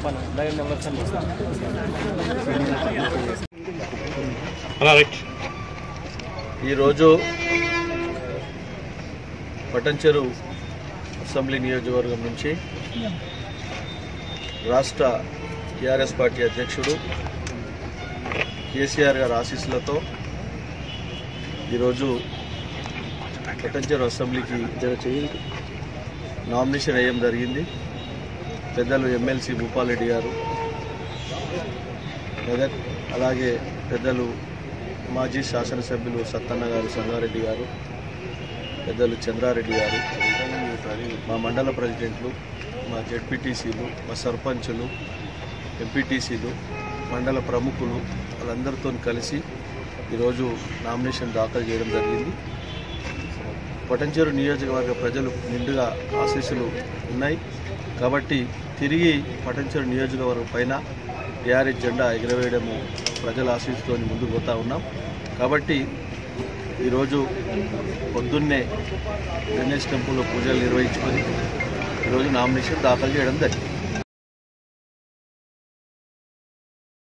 ఈరోజు పటంచెరు అసెంబ్లీ నియోజకవర్గం నుంచి రాష్ట్ర టీఆర్ఎస్ పార్టీ అధ్యక్షుడు కేసీఆర్ గారి ఆశీస్సులతో ఈరోజు పటంచెరు అసెంబ్లీకి నామినేషన్ వేయడం జరిగింది పెద్దలు ఎమ్మెల్సీ భూపాలరెడ్డి గారు మెదక్ అలాగే పెద్దలు మాజీ శాసనసభ్యులు సత్తన్న గారు సంగారెడ్డి గారు పెద్దలు చంద్రారెడ్డి గారు మా మండల ప్రెసిడెంట్లు మా జెడ్పీటీసీలు మా సర్పంచులు ఎంపీటీసీలు మండల ప్రముఖులు వాళ్ళందరితో కలిసి ఈరోజు నామినేషన్ దాఖలు చేయడం జరిగింది పొటంచేరు నియోజకవర్గ ప్రజలు నిండుగా ఆశీస్సులు ఉన్నాయి కాబట్టి తిరిగి పటంచేరు నియోజకవర్గం పైన టీఆర్ఎస్ జెండా ఎగరవేయడము ప్రజల ఆశీస్సుతో ముందుకు పోతా ఉన్నాం కాబట్టి ఈరోజు పొద్దున్నే గణేష్ టెంపుల్లో పూజలు నిర్వహించుకొని ఈరోజు నామినేషన్ దాఖలు చేయడం జరిగింది